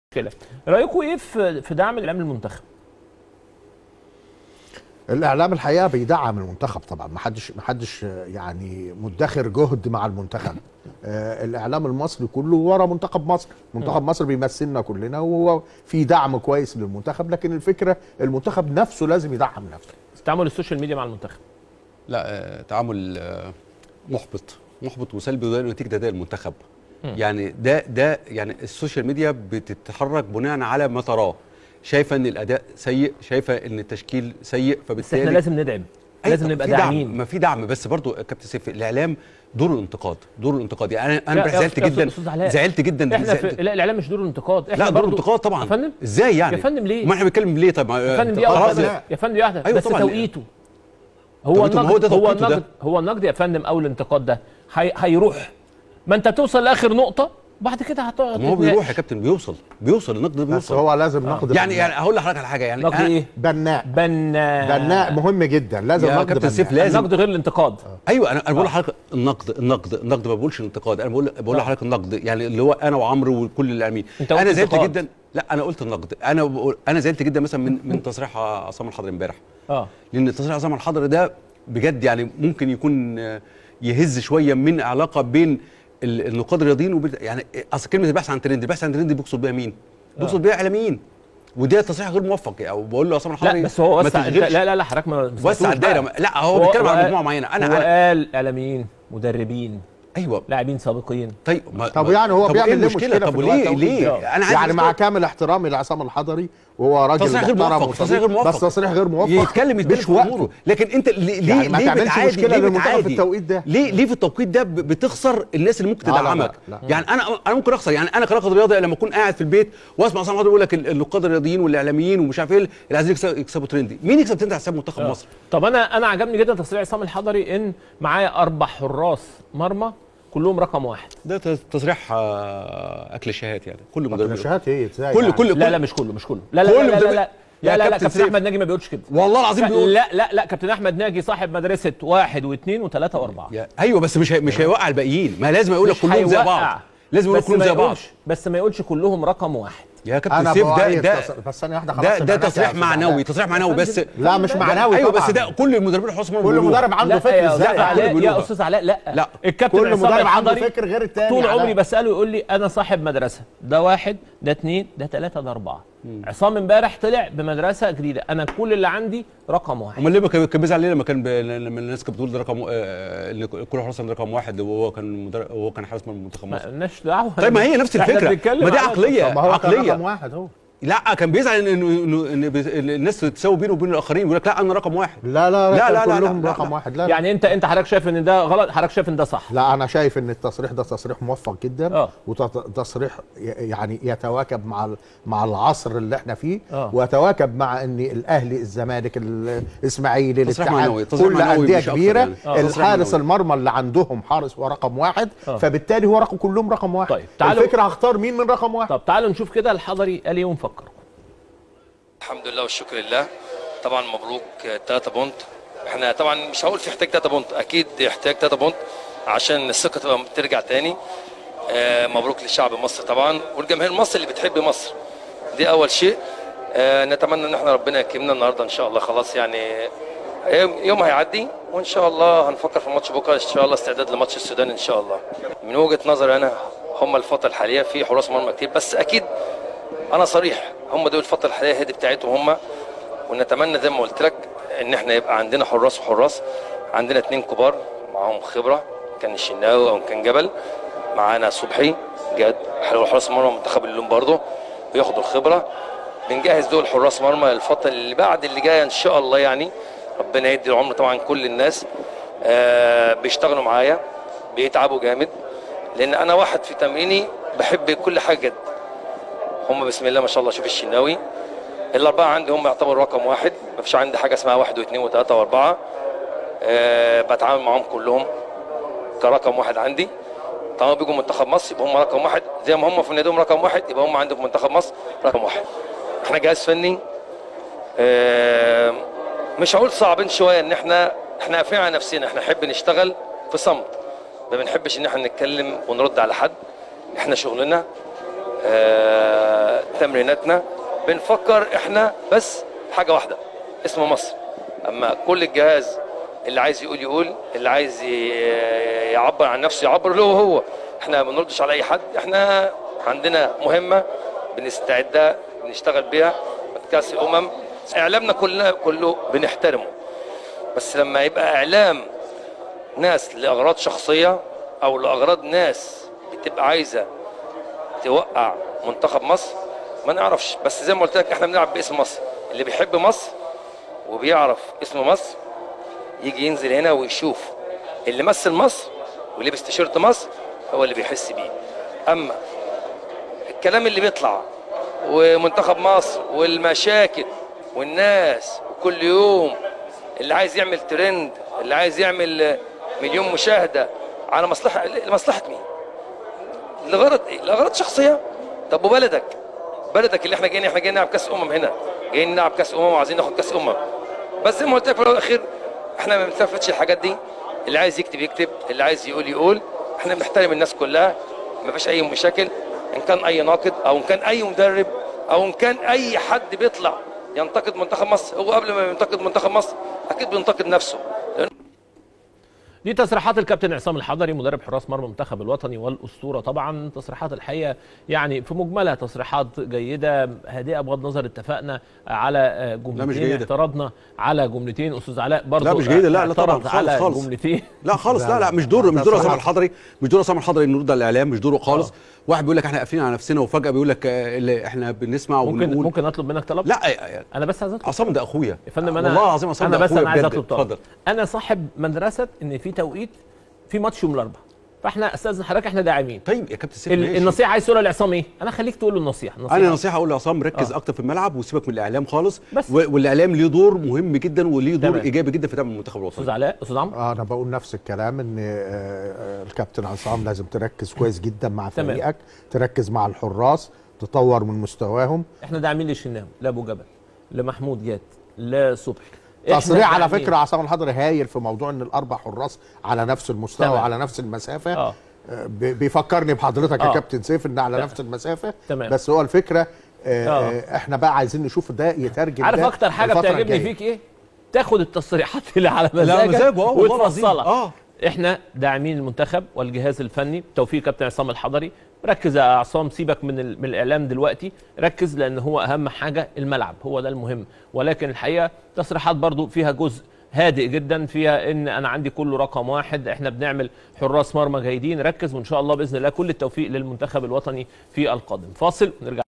مشكله رايكم ايه في في دعم الاعلام للمنتخب الاعلام الحقيقه بيدعم المنتخب طبعا ما حدش ما حدش يعني مدخر جهد مع المنتخب آه الاعلام المصري كله ورا منتخب مصر منتخب مصر بيمثلنا كلنا وهو في دعم كويس للمنتخب لكن الفكره المنتخب نفسه لازم يدعم نفسه تعامل السوشيال ميديا مع المنتخب لا آه، تعامل آه، محبط محبط وسلبي وده نتيجه ده المنتخب يعني ده ده يعني السوشيال ميديا بتتحرك بناء على ما تراه شايفه ان الاداء سيء شايفه ان التشكيل سيء بس فبالتالي احنا لازم ندعم أيوة، لازم نبقى في دعم داعمين ما في دعم بس برضو يا كابتن سيف الاعلام دور الانتقاد دور الانتقاد يعني انا لا، انا يا زعلت أستاذ- يا جدا أستاذ علاء، زعلت جدا احنا في زعلت- لا الاعلام مش دور الانتقاد احنا لا دور برضو- الانتقاد طبعا يا فندم ازاي يعني يا فندم ليه؟ ما احنا بنتكلم ليه طب يا فندم دي خلاص واحده لا. يا فندم دي واحده أيوة بس طبعاً. توقيته هو توقيته، ما النقد هو ده هو توقيته ده. النقد هو النقد يا فندم او الانتقاد ده هي- هيروح ما انت بتوصل لاخر نقطه بعد كده هتقعد ما هو تتناقش. بيروح يا كابتن بيوصل بيوصل النقد ده بس بيوصل هو لازم نقد يعني بناء. يعني هقول لحضرتك على حاجه يعني نقد أنا- ايه؟ بناء بناء بناء مهم جدا لازم يا نقد كابتن سيف بناء لازم النقد غير الانتقاد ايوه انا انا بقول لحضرتك النقد النقد النقد ما بقولش الانتقاد انا بقول بقول آه. لحضرتك النقد يعني اللي هو انا وعمرو وكل الاعلاميين أنت قلت انا زعلت انتقاد. جدا لا انا قلت النقد انا بقول انا زعلت جدا مثلا من من تصريح عصام الحضري امبارح اه لان تصريح عصام الحضري ده بجد يعني ممكن يكون آه، يهز شويه من علاقه بين ال- النقاد الرياضيين وبين يعني اصل كلمه البحث عن ترند البحث عن ترند بيقصد بيها مين؟ بيقصد بيها اعلاميين وده تصريح غير موفق يعني او بقول له عصام الحضري لا بس هو ما وسع انت- تشغلش لا لا لا حضرتك ما وسع سمعتوش الدايره بقى. لا هو بيتكلم عن قال- مجموعه معينه انا هو انا قال اعلاميين مدربين ايوه لاعبين سابقين طيب ما طب ما- يعني هو طب بيعمل إيه ليه المشكلة؟ مشكله طب في الوقت ليه ده؟ ليه آه. انا عايز يعني مع أسمع- كامل احترامي لعصام الحضري وهو راجل تصريح غير محترم موفق، وصديق، تصريح غير موفق. بس تصريح غير موفق يتكلم يتكلم مش في وقته اموره لكن انت ليه ليه يعني ما ليه تعملش بتعادي مشكلة ليه للمنتخب في بتعادي؟ التوقيت ده. ليه ليه في التوقيت ده ب- بتخسر الناس اللي ممكن لا، لا، لا، تدعمك لا. يعني انا انا ممكن اخسر يعني انا كناقد رياضي لما اكون قاعد في البيت واسمع عصام الحضري يقول لك ال- النقاد الرياضيين والاعلاميين ومش عارف ايه اللي عايزين يكسبوا- يكسبوا ترندي مين يكسب ترند على حساب منتخب مصر طب انا انا عجبني جدا تصريح عصام الحضري ان معايا اربع حراس مرمى كلهم رقم واحد ده ت- تصريح آه، اكل شهات يعني كل مدرب شهات ايه ازاي كل يعني؟ كل لا لا مش كله مش كله لا لا كل لا لا مدرب- لا لا يا لا لا, لا كابتن كابتن سيف. احمد ناجي ما بيقولش كده والله العظيم بيقول لا لا لا كابتن احمد ناجي صاحب مدرسه واحد واثنين وثلاثه واربعه يا- ايوه بس مش هي- مش هيوقع الباقيين ما لازم يقول لك مش كلهم زي هيوقع. بعض لازم يقول لك بس كلهم ما زي بعض يقولش بس ما يقولش كلهم رقم واحد يا كابتن انا سيف ده بؤيد ده تص- بس ثانيه واحده خلاص ده ده سمعناك يا تصريح أستاذ معنوي علاء. تصريح معنوي بس لا مش معنوي ايوه طبعاً. بس ده كل المدربين الحراس مرمى كل بيقولوها. مدرب عنده لا فكر يا ازاي استاذ علاء بيقولوها. يا استاذ علاء لا لا. الكابتن كل عصام مدرب عنده الحضري فكر غير التاني طول علاء. عمري بساله يقول لي انا صاحب مدرسه ده واحد ده اثنين ده ثلاثه ده اربعه عصام امبارح طلع بمدرسه جديده انا كل اللي عندي رقم واحد امال ليه كان كان بيزعل ليه لما كان ب... لما الناس كانت بتقول ده رقم آه، ان كل حراس عنده رقم واحد وهو كان مدرب وهو كان حارس مرمى منتخب مصر ما لناش دعوه طيب ما هي نفس إحنا الفكره بنتكلم ما دي على- عقليه طب ما هو كان عقليه رقم واحد اهو لا كان بيزعل ان انه إنه- ان بي- إن الناس تساوي بينه وبين الاخرين يقول لك لا انا رقم واحد لا لا لا، لا, لا، لا، كلهم لا، رقم لا. واحد لا لا. يعني انت انت حضرتك شايف ان ده غلط حضرتك شايف ان ده صح لا انا شايف ان التصريح ده تصريح موفق جدا آه. وتصريح يعني يتواكب مع ال- مع العصر اللي احنا فيه آه. ويتواكب مع ان الاهلي الزمالك الاسماعيلي تصريح الاتحاد معنوي، تصريح كل معنوي انديه مش أكتر كبيره يعني. آه. تصريح الحارس معنوي. المرمى اللي عندهم حارس هو رقم واحد آه. فبالتالي هو رقم كلهم رقم واحد طيب، تعالوا- الفكره هختار مين من رقم واحد طب تعالوا نشوف كده الحضري قال ايه ونفكر الحمد لله والشكر لله طبعا مبروك 3 بونت احنا طبعا مش هقول في احتاج 3 بونت اكيد يحتاج 3 بونت عشان الثقه تبقى ترجع تاني آه، مبروك للشعب المصري طبعا والجماهير المصري اللي بتحب مصر دي اول شيء آه، نتمنى ان احنا ربنا يكرمنا النهارده ان شاء الله خلاص يعني يوم يوم هيعدي وان شاء الله هنفكر في ماتش بكره ان شاء الله استعداد لماتش السودان ان شاء الله من وجهه نظري انا هم الفتره الحاليه في حراس مرمى كتير بس اكيد انا صريح هم دول الفتره الحاليه هي دي بتاعتهم هم ونتمنى زي ما قلت لك ان احنا يبقى عندنا حراس وحراس عندنا اتنين كبار معاهم خبره كان الشناوي او كان جبل معانا صبحي جاد حلو حراس مرمى منتخب اللون برضه بياخدوا الخبره بنجهز دول حراس مرمى الفتره اللي بعد اللي جايه ان شاء الله يعني ربنا يدي العمر طبعا كل الناس آه بيشتغلوا معايا بيتعبوا جامد لان انا واحد في تمريني بحب كل حاجه جد هم بسم الله ما شاء الله شوف الشناوي الاربعه عندي هم يعتبروا رقم واحد ما فيش عندي حاجه اسمها واحد واثنين وثلاثه واربعه أه بتعامل معاهم كلهم كرقم واحد عندي طالما بيجوا منتخب مصر يبقى هم رقم واحد زي ما هم في ناديهم رقم واحد يبقى هم عندهم في منتخب مصر رقم واحد احنا جهاز فني أه مش هقول صعبين شويه ان احنا احنا قافلين على نفسنا احنا نحب نشتغل في صمت ما بنحبش ان احنا نتكلم ونرد على حد احنا شغلنا آه، تمريناتنا بنفكر احنا بس حاجه واحده اسمه مصر اما كل الجهاز اللي عايز يقول يقول اللي عايز ي- يعبر عن نفسه يعبر له هو احنا ما بنردش على اي حد احنا عندنا مهمه بنستعدها بنشتغل بيها كاس الامم اعلامنا كلنا كله بنحترمه بس لما يبقى اعلام ناس لاغراض شخصيه او لاغراض ناس بتبقى عايزه توقع منتخب مصر ما نعرفش بس زي ما قلت لك احنا بنلعب باسم مصر اللي بيحب مصر وبيعرف اسم مصر يجي ينزل هنا ويشوف اللي مثل مصر ولبس تيشيرت مصر هو اللي بيحس بيه اما الكلام اللي بيطلع ومنتخب مصر والمشاكل والناس وكل يوم اللي عايز يعمل ترند اللي عايز يعمل مليون مشاهده على مصلحه لمصلحه مين؟ لغرض ايه؟ لغرض شخصيه طب وبلدك بلدك اللي احنا جايين احنا جايين نلعب كاس امم هنا جايين نلعب كاس امم وعايزين ناخد كاس امم بس زي ما قلت لك في الاول والاخير احنا ما بنلتفتش الحاجات دي اللي عايز يكتب يكتب اللي عايز يقول يقول احنا بنحترم الناس كلها ما فيش اي مشاكل ان كان اي ناقد او ان كان اي مدرب او ان كان اي حد بيطلع ينتقد منتخب مصر هو قبل ما ينتقد منتخب مصر اكيد بينتقد نفسه دي تصريحات الكابتن عصام الحضري مدرب حراس مرمى المنتخب الوطني والاسطوره طبعا تصريحات الحقيقه يعني في مجملها تصريحات جيده هادئه بغض النظر اتفقنا على آه، جملتين مش جيدة. اعترضنا على جملتين استاذ علاء برضه لا، مش جيدة، لا، لا، طبعاً، اعترض خالص، على خالص. جملتين لا خالص لا، لا لا لا. مش دور مش دور تصريحات. عصام الحضري مش دور عصام الحضري انه يرد على الاعلام مش دوره خالص واحد بيقول لك احنا قافلين على نفسنا وفجاه بيقول لك آه، اللي احنا بنسمع ممكن وبنقول ممكن اطلب منك طلب لا آه، انا بس عايز اطلب عصام ده اخويا يا فندم انا والله العظيم عصام انا ده بس اخويا انا عايز بجد. اطلب طلب اتفضل انا صاحب مدرسه ان في توقيت في ماتش يوم الاربعاء فاحنا استاذن حضرتك احنا داعمين طيب يا كابتن سيف ال- ماشي. النصيحه عايز تقولها لعصام ايه؟ انا خليك تقول له النصيحه نصيحة. انا نصيحه اقول لعصام ركز آه. اكتر في الملعب وسيبك من الاعلام خالص بس. و- والاعلام ليه دور مهم جدا وليه دور تمام. ايجابي جدا في دعم المنتخب استاذ الوطني علاء استاذ عمرو آه، انا بقول نفس الكلام ان آه، آه، الكابتن عصام لازم تركز كويس جدا مع تمام. فريقك تركز مع الحراس تطور من مستواهم احنا داعمين للشناوي لابو جبل لمحمود جات لصبحي إحنا تصريح على داعمين. فكره عصام الحضري هايل في موضوع ان الاربع حراس على نفس المستوى تمام. وعلى نفس المسافه اه آه، بي- بيفكرني بحضرتك يا آه. كابتن سيف ان على تمام. نفس المسافه تمام. بس هو الفكره آه، آه. آه، احنا بقى عايزين نشوف ده يترجم عارف ده اكتر حاجه الفترة بتعجبني الجاية. فيك ايه؟ تاخد التصريحات اللي على مزاجك مزاجه، آه، والله العظيم. وتفصلها آه. احنا داعمين المنتخب والجهاز الفني توفيق كابتن عصام الحضري ركز يا عصام سيبك من, ال... من الاعلام دلوقتي ركز لان هو اهم حاجه الملعب هو ده المهم ولكن الحقيقه تصريحات برضو فيها جزء هادئ جدا فيها ان انا عندي كله رقم واحد احنا بنعمل حراس مرمى جيدين ركز وان شاء الله باذن الله كل التوفيق للمنتخب الوطني في القادم فاصل ونرجع